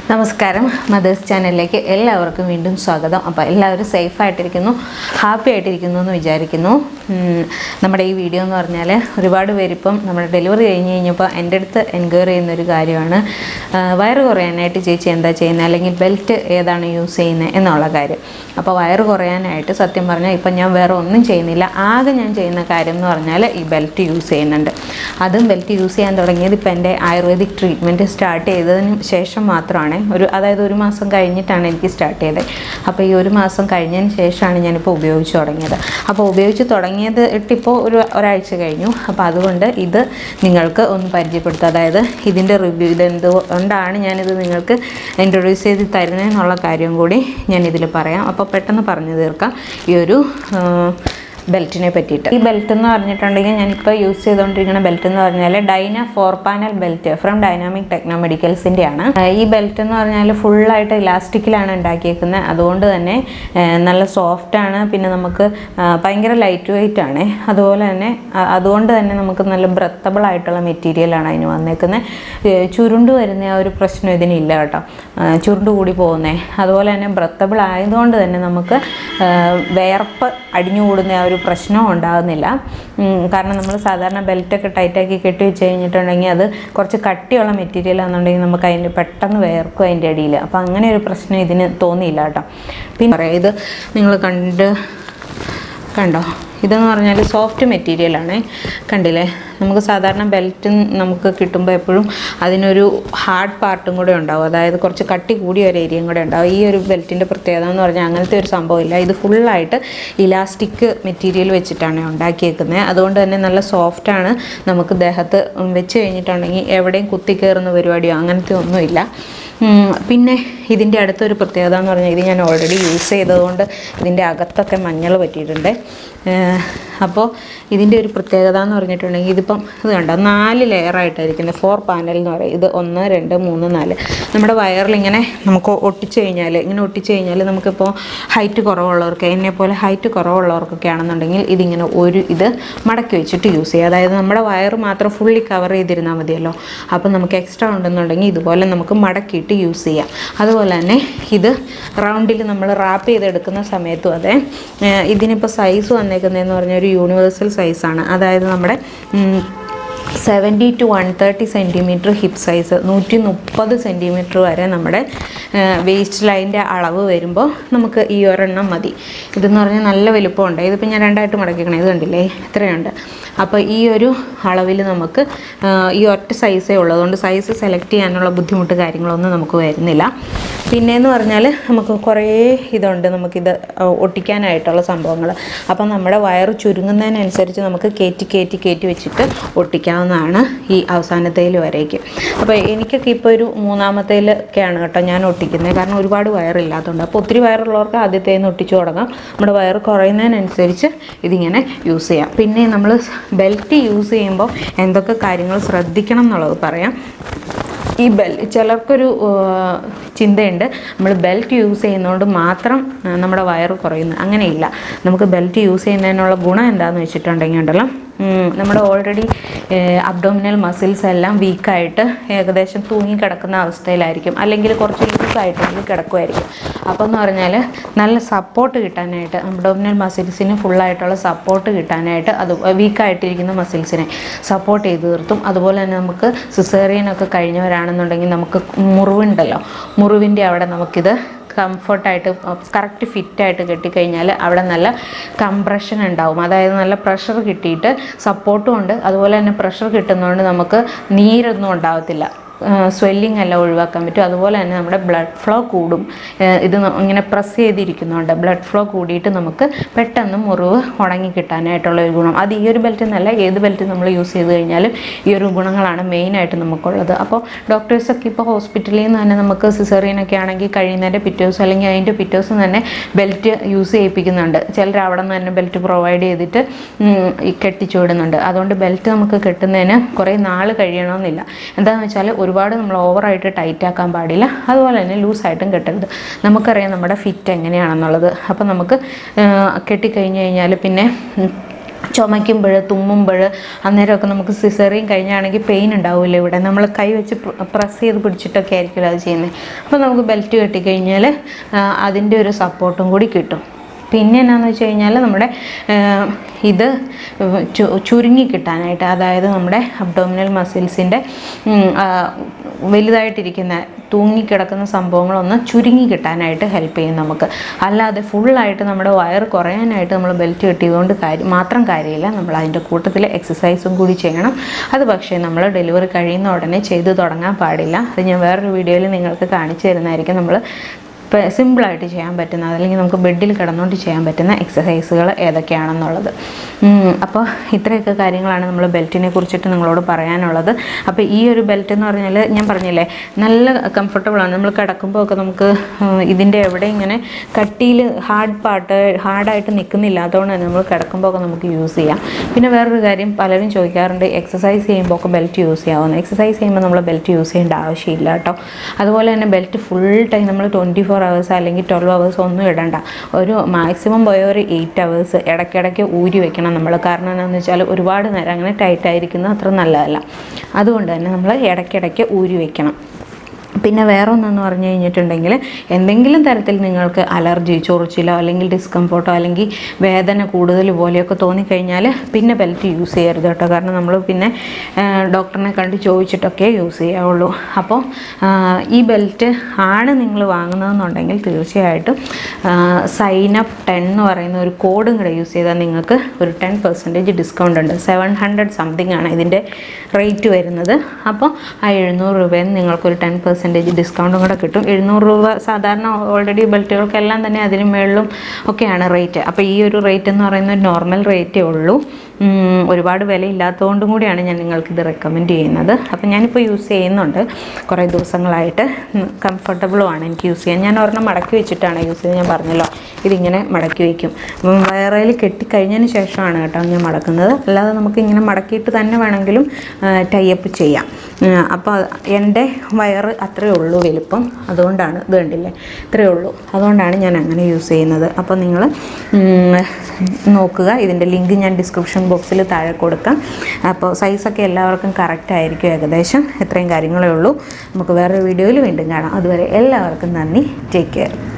നമസ്കാരം മദേഴ്സ് ചാനലിലേക്ക് എല്ലാവർക്കും വീണ്ടും സ്വാഗതം അപ്പോൾ എല്ലാവരും സേഫ് ആയിട്ടിരിക്കുന്നു ഹാപ്പി ആയിട്ടിരിക്കുന്നു എന്ന് വിചാരിക്കുന്നു ഉം, നമ്മുടെ ഈ വീഡിയോ എന്ന് പറഞ്ഞാൽ ഒരുപാട് പേരിപ്പം നമ്മുടെ ഡെലിവറി കഴിഞ്ഞ് കഴിഞ്ഞപ്പോൾ എൻ്റെ അടുത്ത് എൻക്വയറി ചെയ്യുന്ന ഒരു കാര്യമാണ് ആ, വയറ് കുറയാനായിട്ട് ചേച്ചി എന്താ ചെയ്യുന്നത് അല്ലെങ്കിൽ ബെൽറ്റ് ഏതാണ് യൂസ് ചെയ്യുന്നത് എന്നുള്ള കാര്യം അപ്പോൾ വയറ് കുറയാനായിട്ട് സത്യം പറഞ്ഞാൽ ഇപ്പം ഞാൻ വേറെ ഒന്നും ചെയ്യുന്നില്ല ആകെ ഞാൻ ചെയ്യുന്ന കാര്യം എന്ന് പറഞ്ഞാൽ ഈ ബെൽറ്റ് യൂസ് ചെയ്യുന്നുണ്ട് അതും ബെൽറ്റ് യൂസ് ചെയ്യാൻ തുടങ്ങിയത് ഇപ്പം എൻ്റെ ആയുർവേദിക് ട്രീറ്റ്മെൻറ്റ് സ്റ്റാർട്ട് ചെയ്തതിന് ശേഷം മാത്രമാണ് ഒരു അതായത് ഒരു മാസം കഴിഞ്ഞിട്ടാണ് എനിക്ക് സ്റ്റാർട്ട് ചെയ്തത് അപ്പോൾ ഈ ഒരു മാസം കഴിഞ്ഞതിന് ശേഷമാണ് ഞാനിപ്പോൾ ഉപയോഗിച്ച് തുടങ്ങിയത് അപ്പോൾ ഉപയോഗിച്ച് തുടങ്ങിയത് ഇട്ടിപ്പോൾ ഒരു ഒരാഴ്ച കഴിഞ്ഞു അപ്പോൾ അതുകൊണ്ട് ഇത് നിങ്ങൾക്ക് ഒന്ന് പരിചയപ്പെടുത്തുക അതായത് ഇതിൻ്റെ റിവ്യൂ ഇതെന്തുകൊണ്ടാണ് ഞാനിത് നിങ്ങൾക്ക് ഇൻട്രൊഡ്യൂസ് ചെയ്ത് തരുന്നതെന്നുള്ള കാര്യം കൂടി ഞാൻ ഇതിൽ പറയാം അപ്പോൾ പെട്ടെന്ന് പറഞ്ഞു തീർക്കാം ഈ ഒരു ആ, ബെൽറ്റിനെ പറ്റിയിട്ട് ഈ ബെൽറ്റ് എന്ന് പറഞ്ഞിട്ടുണ്ടെങ്കിൽ ഞാനിപ്പോൾ യൂസ് ചെയ്തുകൊണ്ടിരിക്കുന്ന ബെൽറ്റ് എന്ന് പറഞ്ഞാൽ Dyna four panel belt from dynamic techno മെഡിക്കൽസിൻ്റെ ആണ് ആ, ഈ ബെൽറ്റ് എന്ന് പറഞ്ഞാൽ ഫുള്ളായിട്ട് ഇലാസ്റ്റിക്കിലാണ് ഉണ്ടാക്കിയേക്കുന്നത് അതുകൊണ്ട് തന്നെ ആ, നല്ല സോഫ്റ്റ് ആണ് പിന്നെ നമുക്ക് ആ, ഭയങ്കര ലൈറ്റ് വെയിറ്റ് ആണ് അതുപോലെ തന്നെ ആ, അതുകൊണ്ട് തന്നെ നമുക്ക് നല്ല ബ്രത്തബിൾ ആയിട്ടുള്ള മെറ്റീരിയലാണ് അതിന് വന്നേക്കുന്നത് ചുരുണ്ട് വരുന്ന ആ ഒരു പ്രശ്നം ഇതിനില്ല കേട്ടോ ആ, ചുരുണ്ട് കൂടി പോകുന്നേ അതുപോലെ തന്നെ ബ്രത്തബിൾ ആയതുകൊണ്ട് തന്നെ നമുക്ക് ആ, വിയർപ്പ് അടിഞ്ഞുകൂടുന്ന ആ ഒരു പ്രശ്നവും ഉണ്ടാകുന്നില്ല ഉം, കാരണം നമ്മൾ സാധാരണ ബെൽറ്റൊക്കെ ടൈറ്റാക്കി കെട്ടി വെച്ച് കഴിഞ്ഞിട്ടുണ്ടെങ്കിൽ അത് കുറച്ച് കട്ടിയുള്ള മെറ്റീരിയൽ ആണെന്നുണ്ടെങ്കിൽ നമുക്ക് അതിൻ്റെ പെട്ടെന്ന് വേർക്കും അതിൻ്റെ അടിയിൽ അപ്പോൾ അങ്ങനെ ഒരു പ്രശ്നം ഇതിന് തോന്നിയില്ല കേട്ടോ പിന്നെ പറയാം ഇത് നിങ്ങൾ കണ്ട് കണ്ടോ ഇതെന്ന് പറഞ്ഞാൽ സോഫ്റ്റ് മെറ്റീരിയലാണ് കണ്ടില്ലേ നമുക്ക് സാധാരണ ബെൽറ്റ് നമുക്ക് കിട്ടുമ്പോൾ എപ്പോഴും അതിനൊരു ഹാർഡ് പാർട്ടും കൂടെ ഉണ്ടാവും അതായത് കുറച്ച് കട്ടി കൂടിയ ഒരു ഏരിയയും കൂടെ ഉണ്ടാവും ഈ ഒരു ബെൽറ്റിൻ്റെ പ്രത്യേകത എന്ന് പറഞ്ഞാൽ അങ്ങനത്തെ ഒരു സംഭവമില്ല ഇത് ഫുള്ളായിട്ട് ഇലാസ്റ്റിക് മെറ്റീരിയൽ വെച്ചിട്ടാണ് ഉണ്ടാക്കിയേക്കുന്നത് അതുകൊണ്ട് തന്നെ നല്ല സോഫ്റ്റാണ് നമുക്ക് ദേഹത്ത് വെച്ച് കഴിഞ്ഞിട്ടുണ്ടെങ്കിൽ എവിടെയും കുത്തിക്കയറുന്ന പരിപാടിയോ അങ്ങനത്തെ ഒന്നുമില്ല ഉം, പിന്നെ ഇതിൻ്റെ അടുത്തൊരു പ്രത്യേകത എന്ന് പറഞ്ഞാൽ ഇത് ഞാൻ ഓൾറെഡി യൂസ് ചെയ്തതുകൊണ്ട് ഇതിൻ്റെ അകത്തൊക്കെ മഞ്ഞൾ പറ്റിയിട്ടുണ്ട് അപ്പോൾ ഇതിൻ്റെ ഒരു പ്രത്യേകത എന്ന് പറഞ്ഞിട്ടുണ്ടെങ്കിൽ ഇതിപ്പം ഇത് കണ്ടോ നാല് ലെയറായിട്ടായിരിക്കുന്നത് ഫോർ പാനൽ എന്ന് പറയും ഇത് ഒന്ന് രണ്ട് മൂന്ന് നാല് നമ്മുടെ വയറിൽ ഇങ്ങനെ നമുക്ക് ഒട്ടിച്ച് കഴിഞ്ഞാൽ ഇങ്ങനെ ഒട്ടിച്ച് കഴിഞ്ഞാൽ നമുക്കിപ്പോൾ ഹൈറ്റ് കുറവുള്ളവർക്ക് എന്നെ പോലെ ഹൈറ്റ് കുറവുള്ളവർക്കൊക്കെ ആണെന്നുണ്ടെങ്കിൽ ഇതിങ്ങനെ ഒരു ഇത് മടക്കി വെച്ചിട്ട് യൂസ് ചെയ്യുക അതായത് നമ്മുടെ വയറ് മാത്രം ഫുള്ളി കവർ ചെയ്തിരുന്നാൽ മതിയല്ലോ അപ്പോൾ നമുക്ക് എക്സ്ട്രാ ഉണ്ടെന്നുണ്ടെങ്കിൽ ഇതുപോലെ നമുക്ക് മടക്കിയിട്ട് യൂസ് ചെയ്യാം അതുപോലെ തന്നെ ഇത് റൗണ്ടിൽ നമ്മൾ റാപ്പ് ചെയ്തെടുക്കുന്ന സമയത്തും അതെ ഏഹ് ഇതിനിപ്പോൾ സൈസ് വന്നേക്കുന്നതെന്ന് പറഞ്ഞാൽ ഒരു യൂണിവേഴ്സൽ സൈസാണ് അതായത് നമ്മുടെ ഉം, seventy two one thirty centimetre hip size നൂറ്റി മുപ്പത് സെൻറ്റിമീറ്റർ വരെ നമ്മുടെ വേസ്റ്റ് ലൈൻ്റെ അളവ് വരുമ്പോൾ നമുക്ക് ഈ ഒരെണ്ണം മതി ഇതെന്ന് പറഞ്ഞാൽ നല്ല വലുപ്പമുണ്ട് ഇതിപ്പോൾ ഞാൻ രണ്ടായിട്ട് മടക്കിക്കണേ ഇത് കണ്ടില്ലേ ഇത്രയുണ്ട് അപ്പോൾ ഈ ഒരു അളവിൽ നമുക്ക് ആ, ഈ ഒറ്റ സൈസേ ഉള്ളൂ അതുകൊണ്ട് സൈസ് സെലക്ട് ചെയ്യാനുള്ള ബുദ്ധിമുട്ട് കാര്യങ്ങളൊന്നും നമുക്ക് വരുന്നില്ല പിന്നെയെന്ന് പറഞ്ഞാൽ നമുക്ക് കുറേ ഇതുണ്ട് നമുക്കിത് ഒട്ടിക്കാനായിട്ടുള്ള സംഭവങ്ങൾ അപ്പം നമ്മുടെ വയറ് ചുരുങ്ങുന്നതിനനുസരിച്ച് നമുക്ക് കയറ്റി കയറ്റി കയറ്റി വെച്ചിട്ട് ഒട്ടിക്കാവുന്നതാണ് ഈ അവസാനത്തേൽ വരേക്ക് അപ്പോൾ എനിക്കൊക്കെ ഇപ്പോൾ ഒരു മൂന്നാമത്തേലൊക്കെയാണ് കേട്ടോ ഞാൻ ഒട്ടിക്കുന്നത് കാരണം ഒരുപാട് വയറില്ലാത്തതുകൊണ്ട് അപ്പോൾ ഒത്തിരി വയറുള്ളവർക്ക് ആദ്യത്തേന്ന് ഒട്ടിച്ചു തുടങ്ങാം നമ്മുടെ വയറ് കുറയുന്നതിനനുസരിച്ച് ഇതിങ്ങനെ യൂസ് ചെയ്യാം പിന്നെ നമ്മൾ ബെൽറ്റ് യൂസ് ചെയ്യുമ്പോൾ എന്തൊക്കെ കാര്യങ്ങൾ ശ്രദ്ധിക്കണം എന്നുള്ളത് പറയാം ഈ ബെൽ ചിലർക്കൊരു ആ, ചിന്തയുണ്ട് നമ്മൾ ബെൽറ്റ് യൂസ് ചെയ്യുന്നതുകൊണ്ട് മാത്രം ആ, നമ്മുടെ വയറ് കുറയുന്നു അങ്ങനെയില്ല നമുക്ക് ബെൽറ്റ് യൂസ് ചെയ്യുന്നതിനുള്ള ഗുണം എന്താണെന്ന് വെച്ചിട്ടുണ്ടെങ്കിൽ ഉണ്ടല്ലോ ഉം, നമ്മുടെ ഓൾറെഡി അബ്ഡോമിനൽ മസിൽസ് എല്ലാം വീക്കായിട്ട് ഏകദേശം തൂങ്ങി കിടക്കുന്ന അവസ്ഥയിലായിരിക്കും അല്ലെങ്കിൽ കുറച്ച് ലൂസായിട്ടെങ്കിലും കിടക്കുമായിരിക്കും അപ്പോൾ എന്ന് പറഞ്ഞാൽ നല്ല സപ്പോർട്ട് കിട്ടാനായിട്ട് അബ്ഡോമിനൽ മസിൽസിന് ഫുള്ളായിട്ടുള്ള സപ്പോർട്ട് കിട്ടാനായിട്ട് അത് വീക്കായിട്ടിരിക്കുന്ന മസിൽസിനെ സപ്പോർട്ട് ചെയ്ത് നിർത്തും അതുപോലെ തന്നെ നമുക്ക് സിസേറിയനൊക്കെ കഴിഞ്ഞവരാണെന്നുണ്ടെങ്കിൽ നമുക്ക് മുറിവുണ്ടല്ലോ മുറിവിൻ്റെ അവിടെ നമുക്കിത് കംഫർട്ടായിട്ട് കറക്റ്റ് ഫിറ്റായിട്ട് കെട്ടിക്കഴിഞ്ഞാൽ അവിടെ നല്ല കംപ്രഷൻ ഉണ്ടാവും അതായത് നല്ല പ്രഷർ കിട്ടിയിട്ട് സപ്പോർട്ടും ഉണ്ട് അതുപോലെ തന്നെ പ്രഷർ കിട്ടുന്നതുകൊണ്ട് നമുക്ക് നീരൊന്നും ഉണ്ടാവത്തില്ല സ്വെല്ലിംഗ് എല്ലാം ഒഴിവാക്കാൻ പറ്റും അതുപോലെ തന്നെ നമ്മുടെ ബ്ലഡ് ഫ്ലോ കൂടും ഏഹ് ഇത് ന- ഇങ്ങനെ പ്രസ് ചെയ്തിരിക്കുന്നുണ്ട് ബ്ലഡ് ഫ്ലോ കൂടിയിട്ട് നമുക്ക് പെട്ടെന്ന് മുറിവ് ഉണങ്ങി കിട്ടാനായിട്ടുള്ള ഒരു ഗുണം അത് ഈ ഒരു ബെൽറ്റ് എന്നല്ല ഏത് ബെൽറ്റ് നമ്മൾ യൂസ് ചെയ്ത് കഴിഞ്ഞാലും ഈ ഒരു ഗുണങ്ങളാണ് മെയിനായിട്ട് നമുക്കുള്ളത് അപ്പോൾ ഡോക്ടേഴ്സൊക്കെ ഇപ്പോൾ ഹോസ്പിറ്റലിൽ നിന്ന് തന്നെ നമുക്ക് സിസേറിയനൊക്കെ ആണെങ്കിൽ കഴിയുന്നതിൻ്റെ പിറ്റേ ദിവസം അല്ലെങ്കിൽ അതിൻ്റെ പിറ്റേ ദിവസം തന്നെ ബെൽറ്റ് യൂസ് ചെയ്യിപ്പിക്കുന്നുണ്ട് ചിലർ അവിടെ നിന്ന് തന്നെ ബെൽറ്റ് പ്രൊവൈഡ് ചെയ്തിട്ട് ഉം, ഈ കെട്ടിച്ചു വിടുന്നുണ്ട് അതുകൊണ്ട് ബെൽറ്റ് നമുക്ക് കെട്ടുന്നതിന് കുറേ നാൾ കഴിയണമെന്നില്ല എന്താണെന്ന് വെച്ചാൽ ഒരുപാട് നമ്മൾ ഓവറായിട്ട് ടൈറ്റ് ആക്കാൻ പാടില്ല അതുപോലെ തന്നെ ലൂസായിട്ടും കെട്ടരുത് നമുക്കറിയാം നമ്മുടെ ഫിറ്റ് എങ്ങനെയാണെന്നുള്ളത് അപ്പോൾ നമുക്ക് ആ, കെട്ടിക്കഴിഞ്ഞ് കഴിഞ്ഞാൽ പിന്നെ ഉം, ചുമയ്ക്കുമ്പോൾ തുമ്മുമ്പോൾ അന്നേരമൊക്കെ നമുക്ക് സിസറിയും കഴിഞ്ഞാണെങ്കിൽ പെയിൻ ഉണ്ടാവില്ല ഇവിടെ നമ്മൾ കൈ വെച്ച് പ്രസ് ചെയ്ത് പിടിച്ചിട്ടൊക്കെ ആയിരിക്കുമല്ലോ അത് ചെയ്യുന്നത് അപ്പോൾ നമുക്ക് ബെൽറ്റ് കെട്ടിക്കഴിഞ്ഞാൽ അതിൻ്റെ ഒരു സപ്പോർട്ടും കൂടി കിട്ടും പിന്നെ എന്നാന്ന് വെച്ച് കഴിഞ്ഞാൽ നമ്മുടെ ആ, ഇത് ചു ചുരുങ്ങി കിട്ടാനായിട്ട് അതായത് നമ്മുടെ അബ്ഡോമിനൽ മസിൽസിൻ്റെ വലുതായിട്ടിരിക്കുന്ന തൂങ്ങിക്കിടക്കുന്ന സംഭവങ്ങളൊന്ന് ചുരുങ്ങി കിട്ടാനായിട്ട് ഹെൽപ്പ് ചെയ്യും നമുക്ക് അല്ലാതെ ഫുള്ളായിട്ട് നമ്മുടെ വയർ കുറയാനായിട്ട് നമ്മൾ ബെൽറ്റ് കെട്ടിയതുകൊണ്ട് കാര്യം മാത്രം കാര്യമില്ല നമ്മൾ അതിൻ്റെ കൂട്ടത്തിൽ എക്സസൈസും കൂടി ചെയ്യണം അത് പക്ഷേ നമ്മൾ ഡെലിവറി കഴിയുന്ന ഉടനെ ചെയ്തു തുടങ്ങാൻ പാടില്ല അത് ഞാൻ വേറൊരു വീഡിയോയിൽ നിങ്ങൾക്ക് കാണിച്ചു തരുന്നതായിരിക്കും നമ്മൾ ഇപ്പോൾ സിമ്പിളായിട്ട് ചെയ്യാൻ പറ്റുന്ന അല്ലെങ്കിൽ നമുക്ക് ബെഡിൽ കിടന്നുകൊണ്ട് ചെയ്യാൻ പറ്റുന്ന എക്സസൈസുകൾ ഏതൊക്കെയാണെന്നുള്ളത് ഉം, അപ്പോൾ ഇത്രയൊക്കെ കാര്യങ്ങളാണ് നമ്മൾ ബെൽറ്റിനെ കുറിച്ചിട്ട് നിങ്ങളോട് പറയാനുള്ളത് അപ്പോൾ ഈ ഒരു ബെൽറ്റ് എന്ന് പറഞ്ഞാൽ ഞാൻ പറഞ്ഞില്ലേ നല്ല കംഫർട്ടബിളാണ് നമ്മൾ കിടക്കുമ്പോൾ ഒക്കെ നമുക്ക് ഉം, ഇതിൻ്റെ എവിടെ ഇങ്ങനെ കട്ടിയിൽ ഹാർഡ് പാർട്ട് ഹാർഡായിട്ട് നിൽക്കുന്നില്ല അതുകൊണ്ട് തന്നെ നമ്മൾ കിടക്കുമ്പോൾ ഒക്കെ നമുക്ക് യൂസ് ചെയ്യാം പിന്നെ വേറൊരു കാര്യം പലരും ചോദിക്കാറുണ്ട് എക്സസൈസ് ചെയ്യുമ്പോൾ ഒക്കെ ബെൽറ്റ് യൂസ് ചെയ്യാവുന്നു എക്സസൈസ് ചെയ്യുമ്പോൾ നമ്മൾ ബെൽറ്റ് യൂസ് ചെയ്യേണ്ട ആവശ്യമില്ല കേട്ടോ അതുപോലെ തന്നെ ബെൽറ്റ് ഫുൾ ടൈം നമ്മൾ ട്വൻറ്റി ഫോർ അവേഴ്സ് അല്ലെങ്കിൽ ട്വൽവ് അവേഴ്സ് ഒന്നും ഇടണ്ട ഒരു മാക്സിമം പോയ ഒരു എയ്റ്റ് അവേഴ്സ് ഇടയ്ക്കിടയ്ക്ക് ഊരി വെക്കണം നമ്മൾ കാരണം എന്താണെന്ന് വെച്ചാൽ ഒരുപാട് നേരം അങ്ങനെ ടൈറ്റ് ആയിരിക്കുന്നത് അത്ര നല്ലതല്ല അതുകൊണ്ട് തന്നെ നമ്മൾ ഇടയ്ക്കിടയ്ക്ക് ഊരി വെക്കണം പിന്നെ വേറെ ഒന്നെന്ന് പറഞ്ഞു കഴിഞ്ഞിട്ടുണ്ടെങ്കിൽ എന്തെങ്കിലും തരത്തിൽ നിങ്ങൾക്ക് അലർജി ചൊറിച്ചിലോ അല്ലെങ്കിൽ ഡിസ്കംഫോർട്ടോ അല്ലെങ്കിൽ വേദന കൂടുതൽ പോലെയൊക്കെ തോന്നിക്കഴിഞ്ഞാൽ പിന്നെ ബെൽറ്റ് യൂസ് ചെയ്യരുത് കേട്ടോ കാരണം നമ്മൾ പിന്നെ ആ, ഡോക്ടറിനെ കണ്ട് ചോദിച്ചിട്ടൊക്കെ യൂസ് ചെയ്യാവുള്ളൂ അപ്പോൾ ആ, ഈ ബെൽറ്റ് ആണ് നിങ്ങൾ വാങ്ങുന്നതെന്നുണ്ടെങ്കിൽ തീർച്ചയായിട്ടും സൈൻ അപ്പ് ടെൻ എന്ന് പറയുന്ന ഒരു കോഡും കൂടെ യൂസ് ചെയ്താൽ നിങ്ങൾക്ക് ഒരു ടെൻ പെർസെൻറ്റേജ് ഡിസ്കൗണ്ട് ഉണ്ട് സെവൻ ഹൺഡ്രഡ് സംതിങ് ആണ് ഇതിൻ്റെ റേറ്റ് വരുന്നത് അപ്പോൾ ആ എഴുന്നൂറ് രൂപയിൽ നിന്ന് നിങ്ങൾക്കൊരു ടെൻ പെർസെൻറ്റേജ് ഡിസ്കൗണ്ടും കൂടെ കിട്ടും എഴുന്നൂറ് രൂപ സാധാരണ ഓൾറെഡി ബെൽറ്റുകൾക്കെല്ലാം തന്നെ അതിന് മുകളിലും ഒക്കെയാണ് റേറ്റ് അപ്പോൾ ഈ ഒരു റേറ്റ് എന്ന് പറയുന്ന ഒരു നോർമൽ റേറ്റേ ഉള്ളൂ ഉം, ഒരുപാട് വില ഇല്ലാത്തതുകൊണ്ടും കൂടിയാണ് ഞാൻ നിങ്ങൾക്കിത് റെക്കമെൻഡ് ചെയ്യുന്നത് അപ്പോൾ ഞാനിപ്പോൾ യൂസ് ചെയ്യുന്നുണ്ട് കുറേ ദിവസങ്ങളായിട്ട് കംഫർട്ടബിളുമാണ് എനിക്ക് യൂസ് ചെയ്യാൻ ഞാൻ ഒരെണ്ണം മടക്കി വെച്ചിട്ടാണ് യൂസ് ചെയ്യുന്നത് ഞാൻ പറഞ്ഞല്ലോ ഇതിങ്ങനെ മടക്കി വയ്ക്കും അപ്പം വയറയിൽ കെട്ടിക്കഴിഞ്ഞതിന് ശേഷമാണ് കേട്ടോ ഞാൻ മടക്കുന്നത് അല്ലാതെ നമുക്ക് ഇങ്ങനെ മടക്കിയിട്ട് തന്നെ വേണമെങ്കിലും ടൈപ്പ് ചെയ്യാം അപ്പോൾ എൻ്റെ വയറ് അത്രയേ ഉള്ളൂ വലുപ്പം അതുകൊണ്ടാണ് ഇത് കണ്ടില്ലേ ഇത്രയേ ഉള്ളൂ അതുകൊണ്ടാണ് ഞാൻ അങ്ങനെ യൂസ് ചെയ്യുന്നത് അപ്പോൾ നിങ്ങൾ നോക്കുക ഇതിൻ്റെ ലിങ്ക് ഞാൻ ഡിസ്ക്രിപ്ഷൻ ബോക്സിൽ താഴെ കൊടുക്കാം അപ്പോൾ സൈസൊക്കെ എല്ലാവർക്കും കറക്റ്റ് ആയിരിക്കും ഏകദേശം ഇത്രയും കാര്യങ്ങളേ ഉള്ളൂ നമുക്ക് വേറൊരു വീഡിയോയിൽ വീണ്ടും കാണാം അതുവരെ എല്ലാവർക്കും നന്ദി ടേക്ക് കെയർ